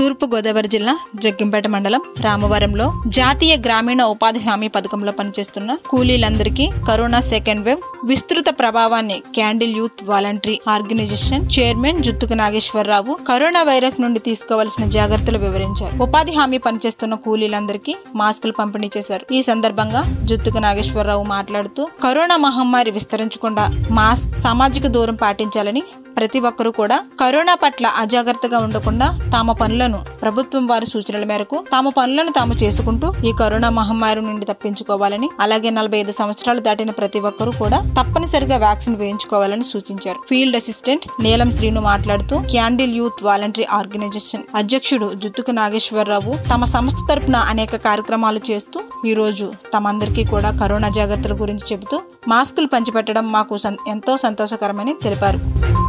తూర్పు గోదావరి జిల్లా జగ్గింపేట మండలం రామవరంలో జాతీయ గ్రామీణ ఉపాధి హామీ పథకంలో పనిచేస్తున్న కూలీలందరికీ కరోనా సెకండ్ వేవ్ విస్తృత ప్రభావాన్ని candle youth voluntary organisation chairman జుత్తుకు నాగేశ్వరరావు కరోనా వైరస్ నుండి తీసుకోవాల్సిన జాగ్రత్తలు వివరించారు ఉపాధి హామీ పనిచేస్తున్న కూలీలందరికీ మాస్కులు పంపిణీ చేశారు ఈ సందర్భంగా జుత్తుకు నాగేశ్వరరావు మాట్లాడుతూ కరోనా మహమ్మారి విస్తరించకుండా మాస్క్ సామాజిక దూరం పాటించాలని ప్రతి ఒక్కరూ కూడా కరోనా పట్ల అజాగ్రత్తగా ఉండకుండా తమ పనులను ప్రభుత్వం వారి సూచనల మేరకు తమ పనులను తాము చేసుకుంటూ ఈ కరోనా మహమ్మారి నుండి తప్పించుకోవాలని అలాగే నలభై ఐదు సంవత్సరాలు దాటిన ప్రతి ఒక్కరూ కూడా తప్పనిసరిగా వ్యాక్సిన్ వేయించుకోవాలని సూచించారు ఫీల్డ్ అసిస్టెంట్ నీలం శ్రీను మాట్లాడుతూ క్యాండిల్ యూత్ వాలంటరీ ఆర్గనైజేషన్ అధ్యక్షుడు జుత్తుకు నాగేశ్వరరావు తమ సంస్థ తరపున అనేక కార్యక్రమాలు చేస్తూ ఈ రోజు తమందరికీ కూడా కరోనా జాగ్రత్తల గురించి చెబుతూ మాస్కులు పంచిపెట్టడం మాకు సం- ఎంతో సంతోషకరమని తెలిపారు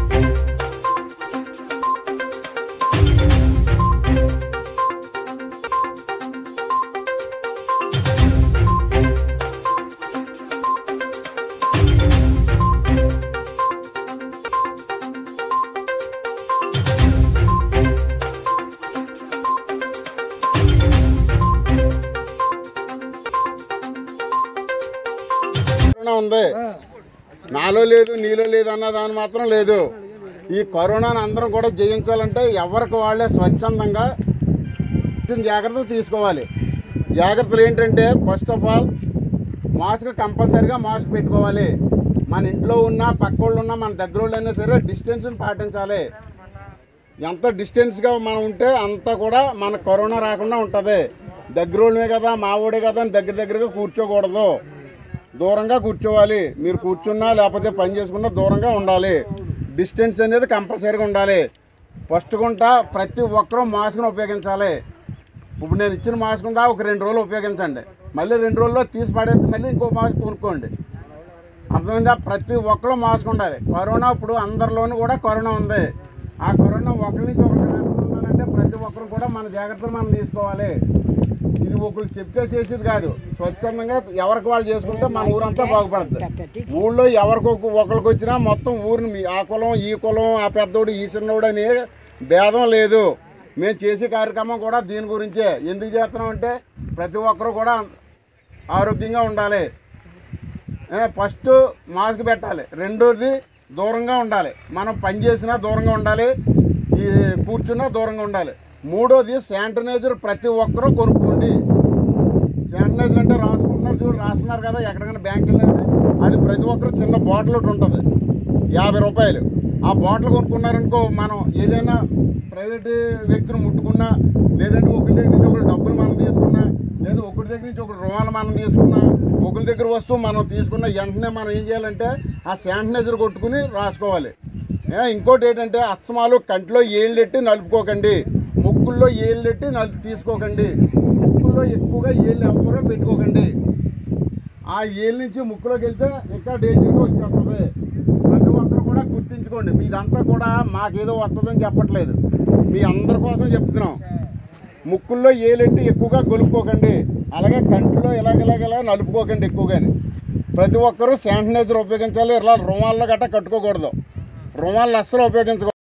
కరోనా ఉంది నాలో లేదు నీలో లేదు అన్న దాని మాత్రం లేదు ఈ కరోనాను అందరం కూడా జయించాలంటే ఎవరికి వాళ్ళే స్వచ్ఛందంగా చిన్న జాగ్రత్తలు తీసుకోవాలి జాగ్రత్తలు ఏంటంటే ఫస్ట్ ఆఫ్ ఆల్ మాస్క్ కంపల్సరీగా మాస్క్ పెట్టుకోవాలి మన ఇంట్లో ఉన్న పక్క వాళ్ళు ఉన్నా మన దగ్గర వాళ్ళు అయినా సరే డిస్టెన్స్ని పాటించాలి ఎంత డిస్టెన్స్గా మనం ఉంటే అంత కూడా మన కరోనా రాకుండా ఉంటుంది దగ్గరోళ్ళమే కదా మా ఊడే కదా అని దగ్గర దగ్గరగా కూర్చోకూడదు దూరంగా కూర్చోవాలి మీరు కూర్చున్నా లేకపోతే పని చేసుకున్నా దూరంగా ఉండాలి డిస్టెన్స్ అనేది కంపల్సరీగా ఉండాలి ఫస్ట్ గుంట ప్రతి ఒక్కరూ మాస్క్ను ఉపయోగించాలి ఇప్పుడు నేను ఇచ్చిన మాస్క్ ఉందా ఒక రెండు రోజులు ఉపయోగించండి మళ్ళీ రెండు రోజుల్లో తీసి పడేసి మళ్ళీ ఇంకో మాస్క్ కొనుక్కోండి అర్థమైందా ప్రతి ఒక్కరు మాస్క్ ఉండాలి కరోనా ఇప్పుడు అందరిలోనూ కూడా కరోనా ఉంది ఆ కరోనా ఒకరి నుంచి ఒకరికి రాకుండా ఉండాలంటే ప్రతి ఒక్కరు కూడా మన జాగ్రత్తలు మనం తీసుకోవాలి ఇది ఒకరు చెప్తే చేసేది కాదు స్వచ్ఛందంగా ఎవరికి వాళ్ళు చేసుకుంటే మన ఊరంతా బాగుపడుతుంది ఊళ్ళో ఎవరికి ఒకరికి వచ్చినా మొత్తం ఊరిని మీ- ఆ కులం ఈ కులం ఆ పెద్దోడు ఈ చిన్నోడు అని భేదం లేదు మేము చేసే కార్యక్రమం కూడా దీని గురించే ఎందుకు చేస్తున్నాం అంటే ప్రతి ఒక్కరు కూడా ఆరోగ్యంగా ఉండాలి ఏ, ఫస్ట్ మాస్క్ పెట్టాలి రెండోది దూరంగా ఉండాలి మనం పని చేసినా దూరంగా ఉండాలి ఈ కూర్చున్నా దూరంగా ఉండాలి మూడోది శానిటైజర్ ప్రతి ఒక్కరూ కొనుక్కోండి శానిటైజర్ అంటే రాసుకుంటున్నారు చూడు రాస్తున్నారు కదా ఎక్కడికైనా బ్యాంక్ వెళ్ళండి అది ప్రతి ఒక్కరు చిన్న బాటిల్ ఒకటి ఉంటుంది యాభై రూపాయలు ఆ బాటిల్ కొనుక్కున్నారనుకో మనం ఏదైనా ప్రైవేట్ వ్యక్తిని ముట్టుకున్నా లేదంటే ఒకరి దగ్గర నుంచి ఒకరి డబ్బులు మనం తీసుకున్నా లేదా ఒకరి దగ్గర నుంచి ఒకరి రుణాలు మనం తీసుకున్నా ఒకరి దగ్గర వస్తువు మనం తీసుకున్న వెంటనే మనం ఏం చేయాలంటే ఆ శానిటైజర్ కొట్టుకుని రాసుకోవాలి ఏ, ఇంకోటి ఏంటంటే అస్తమాలు కంట్లో ఏళ్ళెట్టి నలుపుకోకండి ముక్కుల్లో ఏళ్ళెట్టి నలుపు తీసుకోకండి ముక్కుల్లో ఎక్కువగా ఏళ్ళు ఎవరో పెట్టుకోకండి ఆ ఏళ్ళ నుంచి ముక్కులోకి వెళ్తే ఇంకా డేంజర్గా వచ్చేస్తుంది ప్రతి ఒక్కరు కూడా గుర్తించుకోండి మీదంతా కూడా మాకేదో వస్తుందని చెప్పట్లేదు మీ అందరి కోసం చెప్తున్నాం ముక్కుల్లో ఏలెట్టి ఎక్కువగా గొలుపుకోకండి అలాగే కంటిలో ఇలాగ నలుపుకోకండి ఎక్కువగాని ప్రతి ఒక్కరూ శానిటైజర్ ఉపయోగించాలి ఇలా రుమాల్లో గట్రా కట్టుకోకూడదు రుమాలు అస్సలు ఉపయోగించకూడదు